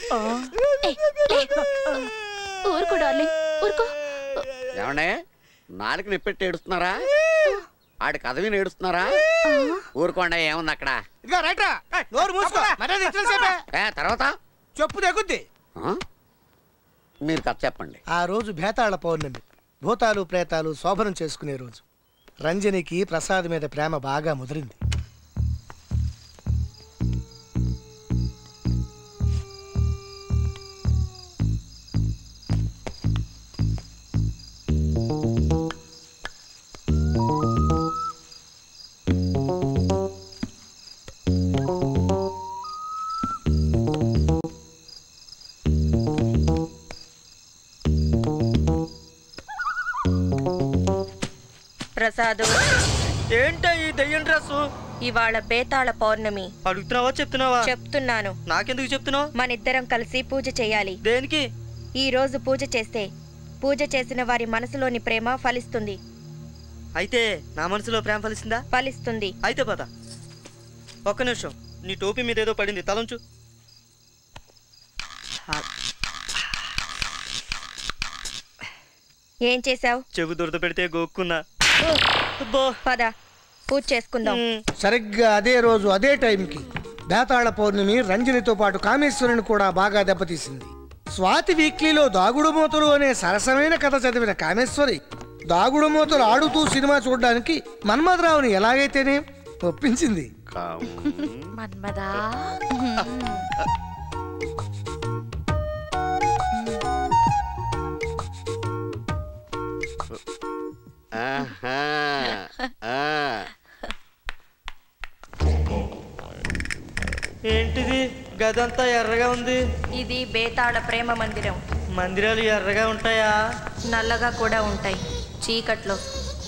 ఏయ్, లే. ఊరుకో డార్లింగ్ ఊరుకో ఏమండే నాలుగు నిప్పెట్టి ఏడుస్తున్నారా ఆడి కథ విని ఏడుస్తున్నారా ఊరుకోండి ఏముంది అక్కడ ఇదిగో రైట్రా నోరు మూసుకో మర్యాద ఇచ్చేసేపే ఏ తర్వాత చెప్పు తెగుద్ది ఆ? మీరు కథ చెప్పండి ఆ రోజు భేతాళ పౌర్ణమి భూతాలు ప్రేతాలు శోభనం చేసుకునే రోజు రంజనికి ప్రసాద్ మీద ప్రేమ బాగా ముదిరింది ప్రసాదు ఏంటో ఈ దెయ్యం డ్రెస్ ఇవాళ బేతాళ పౌర్ణమి అడుగుతున్నావా చెప్తున్నావా చెప్తున్నాను నాకెందుకు చెప్తున్నావు మనిద్దరం కలిసి పూజ చేయాలి దేనికి ఈ రోజు పూజ చేస్తే పూజ చేసిన వారి మనసులోని ప్రేమ ఫలిస్తుంది అయితే నా మనసులో ప్రేమ ఫలిసిందా ఫలిస్తుంది అయితే పద ఒక్క నిమిషం నీ టోపీ మీద ఏదో పడింది తలంచు ఏం చేశావు చెవు దురద పెడితే గోక్కున్నా అబ్బో పద పూజ చేసుకుందాం ఉమ్, సరిగ్గా అదే రోజు అదే టైంకి భేతాళ పౌర్ణమి రంజనితో పాటు కామేశ్వరుని కూడా బాగా దెబ్బతీసింది స్వాతి వీక్లీలో దాగుడు మూతలు అనే సరసమైన కథ చదివిన కామేశ్వరి దాగుడు మూతలు ఆడుతూ సినిమా చూడడానికి మన్మథరావుని ఎలాగైతేనే ఒప్పించింది మన్మదా ఆహా. ఆ. ఏంటిది గదంతా ఎర్రగా ఉంది ఇది బేతాళ ప్రేమ మందిరం మందిరాలు ఎర్రగా ఉంటాయా నల్లగా కూడా ఉంటాయి చీకట్లో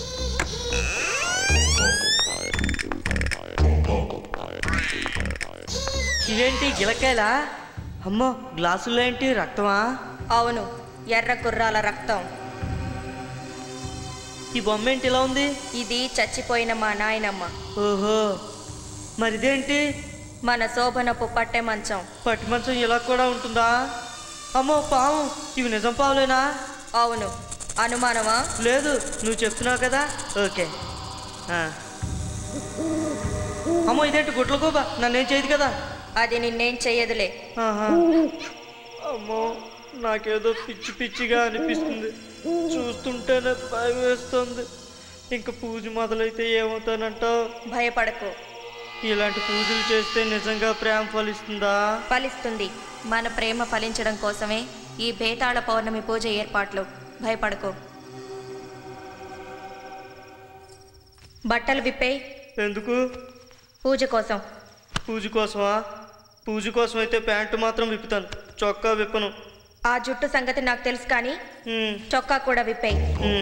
ఇదేంటి గిలకాయలా అమ్మో గ్లాసుల్లో ఏంటి రక్తమా అవును ఎర్ర గుర్రాల రక్తం ఈ బొమ్మ ఏంటి ఇలా ఉంది ఇది చచ్చిపోయిన మా నాయనమ్మ ఓహో మరిదేంటి మన శోభనపు పట్టె మంచం పట్టి మంచం ఇలా కూడా ఉంటుందా అమ్మో పాము ఇవి నిజం పావులేనా అవును అనుమానమా లేదు నువ్వు చెప్తున్నావు కదా ఓకే ఆ. అమ్మో ఇదేంటి గుడ్ల గోబ నన్నేం చేయదు కదా అది నిన్నేం చెయ్యదులే ఆహా. అమ్మో నాకేదో పిచ్చి పిచ్చిగా అనిపిస్తుంది చూస్తుంటేనే భయం వేస్తుంది ఇంకా పూజ మొదలైతే ఏమవుతానంటావు భయపడకు ఇలాంటి పూజలు చేస్తే నిజంగా ప్రేమ ఫలిస్తుందా ఫలిస్తుంది మన ప్రేమ ఫలించడం కోసమే ఈ భేతాళ పౌర్ణమి పూజ ఏర్పాట్లు భయపడకు బట్టలు విప్పే ఎందుకు పూజ కోసం పూజ కోసమా పూజ కోసం అయితే ప్యాంటు మాత్రం విప్పుతాను చొక్కా విప్పను ఆ జుట్టు సంగతి నాకు తెలుసు కానీ ఉమ్, చొక్కా కూడా విప్పేయి ఉమ్.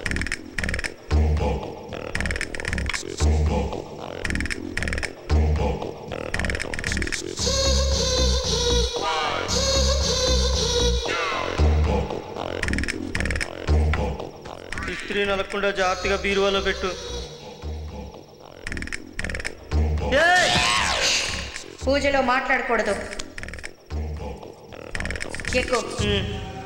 ఇస్త్రీ నలగకుండా జాగ్రత్తగా బీరువాలో పెట్టు ఏయ్! పూజలో మాట్లాడకూడదు ఎక్కువ ఉమ్.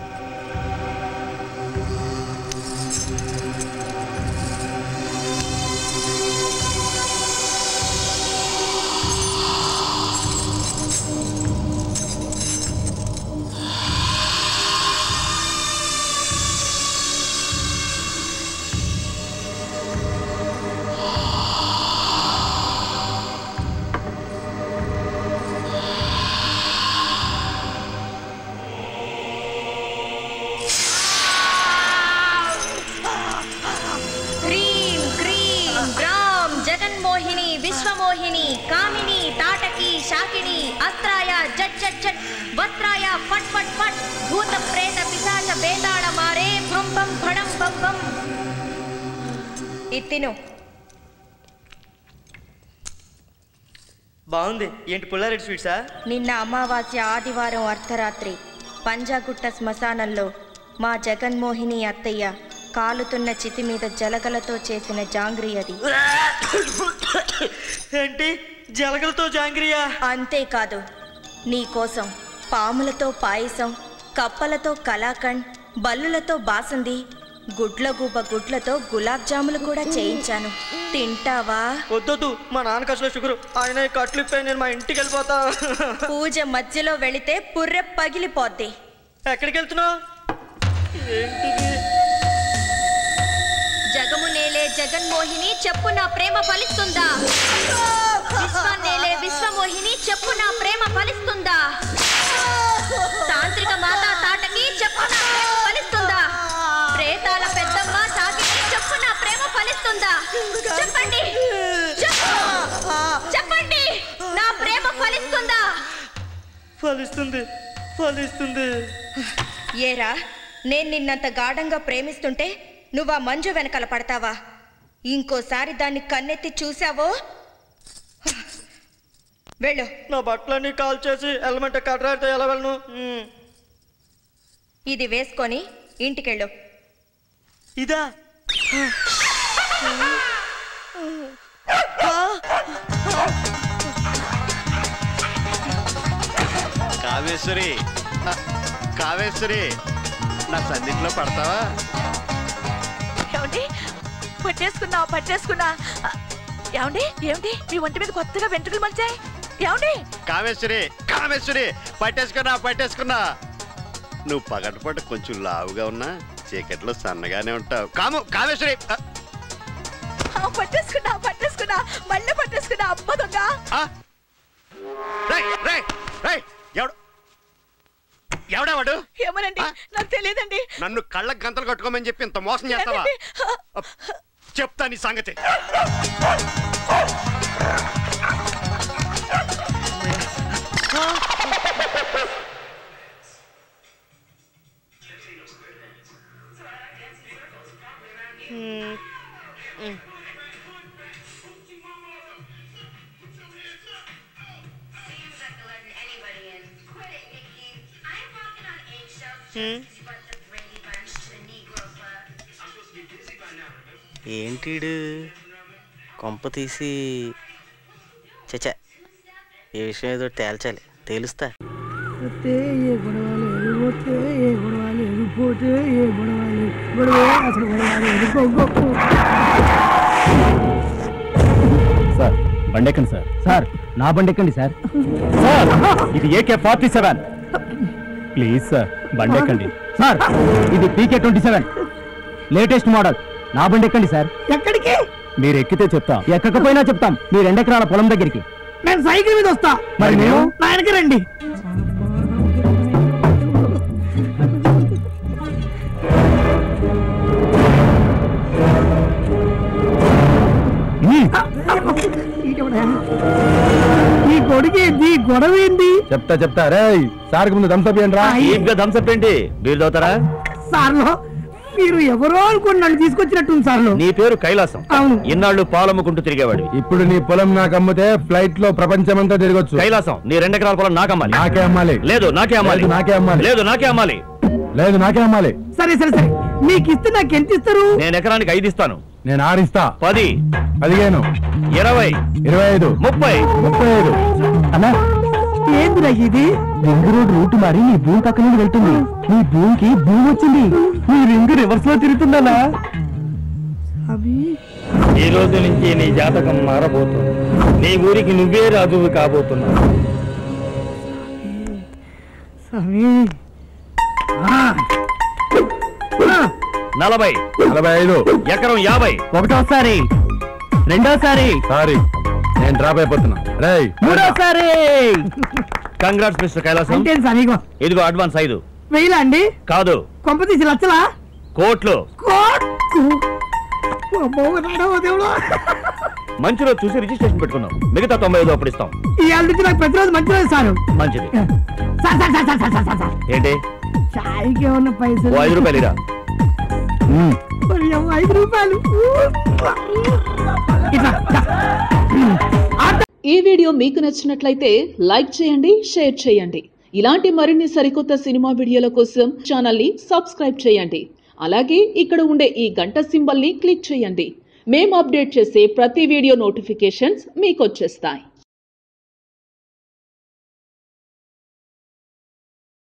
హ్రీం క్రీం గ్రాం జగన్మోహిని విశ్వమోహిని కామిని తాటకి శాకిని అస్త్రాయ జట్ జట్ జట్ వస్త్రాయ ఫట్ ఫట్ ఫట్ భూత ప్రేత పిశాచ బేతాళ మారే భృంభం భడం బం బం ఇది తిను బాగుంది ఏంటి పుల్లారెడ్డి స్వీట్సా నిన్న అమావాస్య ఆదివారం అర్ధరాత్రి పంజాగుట్ట శ్మశానంలో మా జగన్మోహిని అత్తయ్య కాలుతున్న చితి మీద జలగలతో చేసిన జాంగ్రీ అది ఏంటి జలగలతో జాంగ్రియా అంతేకాదు నీ కోసం పాములతో పాయసం కప్పలతో కలాకండ్ బల్లులతో బాసుంది గుడ్లగూబ గుడ్లతో గులాబ్ జాములు కూడా చేయించాను తింటావా వద్దొద్దు మా నాన్నకి అసలు షుగర్ ఆయన ఈ కట్లు ఇప్పాయి నేను మా ఇంటికి వెళ్ళిపోతా పూజ మధ్యలో వెళితే పుర్రె పగిలిపోద్ది ఎక్కడికి వెళ్తున్నావు ఏంటిది జగము నేలే జగన్మోహిని చెప్పు నా ప్రేమ ఫలిస్తుందా విశ్వం నేలే విశ్వమోహిని చెప్పు నా ప్రేమ ఫలిస్తుందా తాంత్రిక మాతా తాటకి చెప్పు నా ప్రేమ ఫలిస్తుందా ప్రేతాల పెద్దమ్మ సాగికి చెప్పు నా ప్రేమ ఫలిస్తుందా చెప్పండి చెప్పు. చెప్పండి నా ప్రేమ ఫలిస్తుందా ఫలిస్తుంది ఫలిస్తుంది ఏరా నేను నిన్నంత గాఢంగా ప్రేమిస్తుంటే నువ్వా మంజు వెనకాల పడతావా ఇంకోసారి దాన్ని కన్నెత్తి చూసావో వెళ్ళు నా బట్టలన్నీ కాల్ చేసి ఎలమెంట్ కట్టరాడితే ఎలా వెళ్ళను మ్మ్. ఇది వేసుకొని ఇంటికెళ్ళు ఇదా కామేశ్వరి నా- కామేశ్వరి నా సన్నిధిలో పడతావా ఏమండి పట్టేసుకున్నా పట్టేసుకున్నా ఆ, ఏమండి ఏమిటి మీ ఒంటి మీద కొత్తగా వెంట్రుకలు మొలిచాయి ఏమండి కామేశ్వరి కామేశ్వరి పట్టేసుకున్నా పట్టేసుకున్నా నువ్వు పగటిపూట కొంచెం లావుగా ఉన్నా చీకట్లో సన్నగానే ఉంటావు కాము కామేశ్వరి ఆ, ఆ, పట్టేసుకున్నా పట్టేసుకున్నా మళ్ళీ పట్టేసుకున్నా అమ్మ దొంగ ఆ? రేయ్, రేయ్, రేయ్, ఎవడు ఎవడా వాడు ఏమోనండి ఆ? నాకు తెలియదండి నన్ను కళ్ళకు గంతలు కట్టుకోమని చెప్పి ఇంత మోసం చేస్తావా అప్, చెప్తా నీ సంగతి ఏంటిడు కొంప తీసి చచ్చా ఈ విషయం ఏదో తేల్చాలి తేలుస్తా వస్తే ఏ గొడవ లేదు వస్తే ఏ గొడవ లేదు పోతే ఏ గొడవ లేదు గొడవ అసలు గొడవ లేదు గో, గో, గో. సార్ బండెక్కండి సార్ సార్ నా బండెక్కండి సార్ సార్ ఇది AK forty seven please sir బండెక్కండి సార్ ఇది PK twenty seven latest model నా బండెక్కండి సార్ ఎక్కడికి మీరు ఎక్కితే చెప్తాం ఎక్కకపోయినా చెప్తాం మీ రెండెకరాల పొలం దగ్గరికి నేను సైకిల్ మీద వస్తా మరి మేము? నా వెనక రండి హ్మ్, ఈ కొడుకు ఏంది ఈ గొడవ ఏంది చెప్తా చెప్తా రే సార్కి ముందు థమ్స్అప్ ఏంటి రా అయ్యి. ఇంకా థమ్స్అప్ ఏంటి బీర్ తోతారా సార్లో మీరు ఎవరో అనుకుని నన్ను తీసుకొచ్చినట్టుంది సార్లు నీ పేరు కైలాసం అవును. ఇన్నాళ్ళు పాలమ్ముకుంటూ తిరిగేవాడు ఇప్పుడు నీ పొలం నాకు అమ్మితే ఫ్లైట్ లో ప్రపంచమంతా తిరగొచ్చు కైలాసం నీ రెండెకరాల పొలం నాకు అమ్మాలి నాకే అమ్మాలి లేదు నాకే అమ్మాలి లేదు, నాకే అమ్మాలి. లేదు నాకే అమ్మాలి లేదు నాకే అమ్మాలి సరే సరే సరే మీకు ఇస్తే నాకు ఎంత ఇస్తారు నేను ఎకరానికి ఐదు ఇస్తాను నేను ఆరిస్తా పది పదిహేను ఇరవై ఇరవై ఐదు ముప్పై ముప్పై ఐదు అన్నా ఏందిరా ఇది రింగ్ రోడ్ రూట్ మారి నీ భూమి పక్క నుండి వెళ్తుంది నీ భూమికి భూమి వచ్చింది నీ రింగ్ రివర్స్ లో తిరుగుతుందలా అవి ఈ రోజు నుంచి నీ జాతకం మారబోతుంది నీ ఊరికి నువ్వే రాజువు కాబోతున్నావు స్వామి ఆ. ఆ. నలభై నలభై ఐదు ఎకరం యాభై ఒకటోసారి రెండోసారి సారీ నేను డ్రాప్ అయిపోతున్నా రేయ్ మూడోసారి కంగ్రాట్స్ మిస్టర్ కైలాసం అంటే స్వామి ఇగో ఇదిగో అడ్వాన్స్ ఐదు వెయ్యిలా అండి కాదు కొంప తీసి లచ్చలా కోట్లు కోట్టు అమ్మో, నాయనో దేవుడా. మంచి రోజు చూసి రిజిస్ట్రేషన్ పెట్టుకుందాం మిగతా తొంభై ఐదు అప్పుడు ఇస్తాం ఇవాళ నుంచి నాకు ప్రతిరోజు మంచి రోజు సారు మంచిది sir sir sir sir sir sir sir ఏంటి చాయ్కి ఏమన్నా పైసలు ఓ ఐదు రూపాయలు ఇరా మరి ఏమో ఐదు రూపాయలు ఇట్లా, ఇట్లా. ఈ వీడియో మీకు నచ్చినట్లయితే లైక్ చేయండి షేర్ చేయండి ఇలాంటి మరిన్ని సరికొత్త సినిమా వీడియోల కోసం ఛానల్ని సబ్స్క్రైబ్ చేయండి అలాగే ఇక్కడ ఉండే ఈ గంట సింబల్ని క్లిక్ చేయండి మేము అప్డేట్ చేసే ప్రతి వీడియో నోటిఫికేషన్స్ మీకు వచ్చేస్తాయి